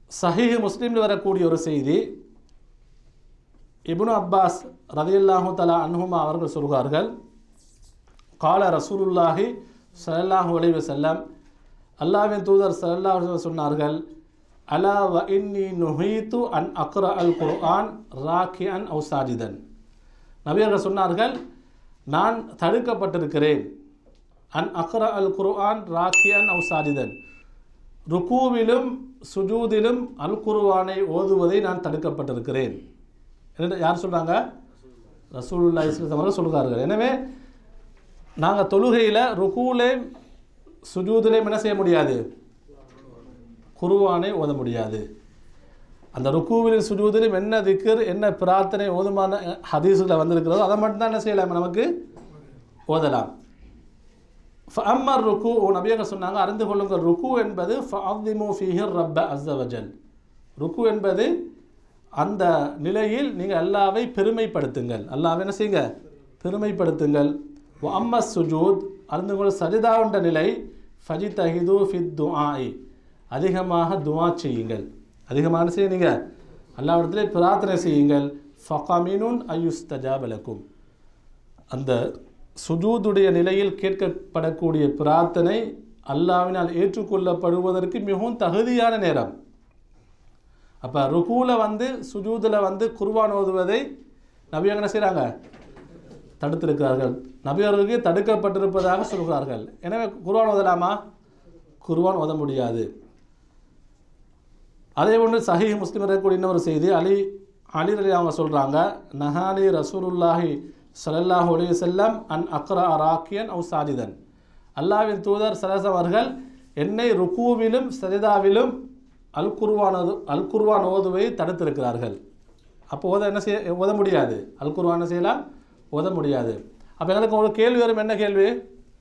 சஹீஹ் முஸ்லீமில் வரக்கூடிய ஒரு செய்தி இப்னு அப்பாஸ் ரதியல்லாஹு தலா அன்ஹுமா அவர்கள் சொல்கிறார்கள் கால ரசூலுல்லாஹி ஸல்லல்லாஹு அலைஹி வஸல்லம் அல்லாஹ்வின் தூதர் ஸல்லல்லாஹு அலைஹி வஸல்லம் சொன்னார்கள் அலா வ இன்னி நுஹீத்து அன் அக்ர அல் குர்ஆன் ராக்கியன் அவு சாஜிதன் நபியர்கள் சொன்னார்கள் நான் தடுக்கப்பட்டிருக்கிறேன் அன் அக்ர அல் குர்ஆன் ராக்கியன் அவு சாஜிதன் ருக்கூவிலும் சுஜூதிலும் அல் குர்ஆனை ஓதுவதை நான் தடுக்கப்பட்டிருக்கிறேன் என்று யார் சொல்கிறாங்க ரசூலுல்லா இஸ்லாம் அவர்கள் சொல்கிறார்கள் எனவே நாங்கள் தொழுகையில் ருக்கூலையும் சுஜூதிலையும் என்ன செய்ய முடியாது குருவானை ஓத முடியாது அந்த ருக்கூவிலும் சுஜூதிலும் என்ன திக்கர் என்ன பிரார்த்தனை ஓதுமான ஹதீஸில் வந்திருக்கிறதோ அதை மட்டும்தான் என்ன செய்யலாம் நமக்கு ஓதலாம் ஃபஅம்மர் ருக்கு நபியங்க சொன்னாங்க அறிந்து கொள்ளுங்கள் ருக்கு என்பது ஃபஅதிமு ஃபீஹிர் ரப்ப அஸ்ஸவஜல் ருக்கு என்பது அந்த நிலையில் நீங்கள் அல்லாவை பெருமைப்படுத்துங்கள் அல்லாவை என்ன செய்யுங்க பெருமைப்படுத்துங்கள் அம்ம சுஜூத் அறிந்து கொள்ள சஜிதாவுண்ட நிலை ஃபஜி தஹிது ஃபித் துஆஇ அதிகமாக துஆ செய்யுங்கள் அதிகமாக செய்யுங்க அல்லாவிடத்திலே பிரார்த்தனை செய்யுங்கள் ஃபகமினுன் அயுஸ்தஜாபலக்கும் அந்த சுஜூதுடைய நிலையில் கேட்கப்படக்கூடிய பிரார்த்தனை அல்லாவினால் ஏற்றுக்கொள்ளப்படுவதற்கு மிகவும் தகுதியான நேரம் அப்போ ருகூவில் வந்து சுஜூதில் வந்து குர்வான் ஓதுவதை நபி என்ன செய்கிறாங்க தடுத்திருக்கிறார்கள் நபியர்களுக்கு தடுக்கப்பட்டிருப்பதாக சொல்கிறார்கள் எனவே குர்வான் ஓதலாமா குர்வான் ஓத முடியாது அதே ஒன்று சஹி முஸ்லிம் இருக்கக்கூடிய இன்னொரு செய்தி அலி அலி அலி அவங்க சொல்கிறாங்க நஹானி ரசூலுல்லாஹி சல்லல்லாஹு அலைஹி செல்லம் அன் அக்ரா ராக்கியன் அவு சாஜிதன் அல்லாவின் தூதர் சரஸ் அவர்கள் என்னை ருக்கூவிலும் சரிதாவிலும் அல் குர்வானது அல் குர்வான் ஓதுவை தடுத்திருக்கிறார்கள் அப்போ ஓத என்ன செய்ய ஓத முடியாது அல் குர்வான் என்ன செய்யலாம் ஓத முடியாது அப்போ எங்களுக்கு ஒரு கேள்வி வரும் என்ன கேள்வி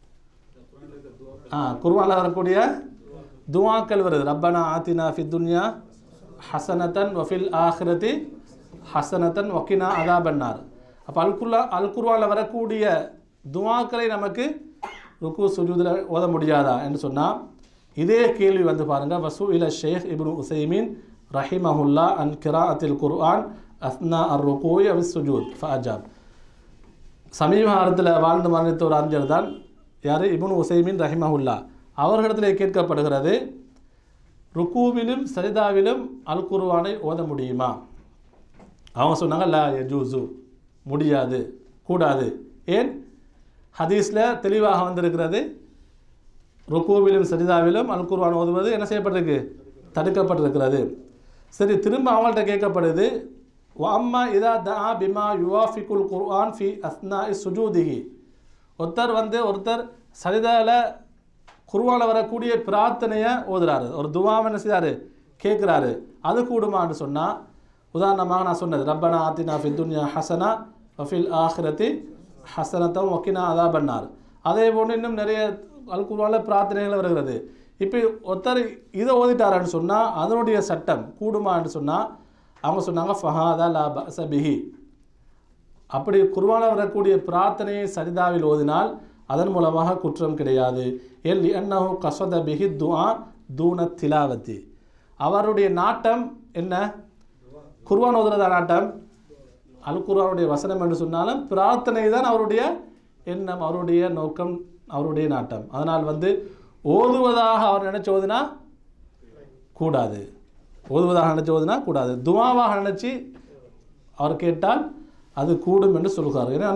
ஆ குர்வானில் வரக்கூடிய துவாக்கள் வருது ரப்பனா ஆத்தினா ஃபி துன்யா ஹசனத்தன் வஃபில் ஆஹிரதி ஹசனத்தன் வக்கினா அதாபன்னார் அப்போ அல்குல்லா அல் குர்வானில் வரக்கூடிய துவாக்களை நமக்கு ருக்கு சுஜூதில் ஓத முடியாதா என்று சொன்னால் இதே கேள்வி வந்து பாருங்கள் வசூ இல ஷேக் இப்னு உசைமீன் ரஹிமஹுல்லா அன் கிராஅத்தில் குர்ஆன் அஸ்னா அர் ருகூய் அவி சுஜூத் ஃபஅஜாப் சமீப காலத்தில் வாழ்ந்து மரணித்த ஒரு அறிஞர் தான் யார் இப்னு உசைமின் ரஹிமஹுல்லா அவர்களிடத்தில் கேட்கப்படுகிறது ருக்கூவிலும் சரிதாவிலும் அல் குர்ஆனை ஓத முடியுமா அவங்க சொன்னாங்க லா யஜூசு முடியாது கூடாது ஏன் ஹதீஸில் தெளிவாக வந்திருக்கிறது ருக்கூவிலும் சரிதாவிலும் அல் குர்ஆன் ஓதுவது என்ன செய்யப்பட்டிருக்கு தடுக்கப்பட்டிருக்கிறது சரி திரும்ப அவங்கள்ட்ட கேட்கப்படுது அம்மா இதா தா பிமா யுவாஃபிகுல் குர்ஆன் ஃபி அஸ்னா சுஜூதிஹி ஒருத்தர் வந்து ஒருத்தர் சரிதாவில் குர்ஆனில் வரக்கூடிய பிரார்த்தனையை ஓதுறாரு ஒரு துவாவை என்ன செய்றாரு கேட்குறாரு அது கூடுமான்னு சொன்னால் உதாரணமாக நான் சொன்னது ரப்பனா ஆத்தினா ஃபி துன்யா ஹசனா வஃபில் ஆஹிரத்தி ஹசனத்தம் ஒக்கினா அதா பண்ணார் அதே போன்று இன்னும் நிறைய அல் குர்ஆனில் பிரார்த்தனைகள் வருகிறது இப்போ ஒருத்தர் இதை ஓதிட்டாரான்னு சொன்னால் அதனுடைய சட்டம் கூடுமான்னு சொன்னால் அவங்க சொன்னாங்க ஃபஹாதா லா பஸ பிஹி அப்படி குர்வானில் வரக்கூடிய பிரார்த்தனையை சரிதாவில் ஓதினால் அதன் மூலமாக குற்றம் கிடையாது எல் என்னஹு கசத பிஹி துஆ தூன திலாவத்தி அவருடைய நாட்டம் என்ன குர்வான் ஓதுறதா நாட்டம் அல் குர்வானுடைய வசனம் என்று சொன்னாலும் பிரார்த்தனை தான் அவருடைய எண்ணம் அவருடைய நோக்கம் அவருடைய நாட்டம் அதனால் வந்து ஓதுவதாக அவர் நினைச்சு ஓதுனா கூடாது ஓதுவதாக நினைச்சு ஓதுனா கூடாது துவாவாக நினைச்சு அவர் கேட்டால் அது கூடும் என்று சொல்கிறார் ஏன்னா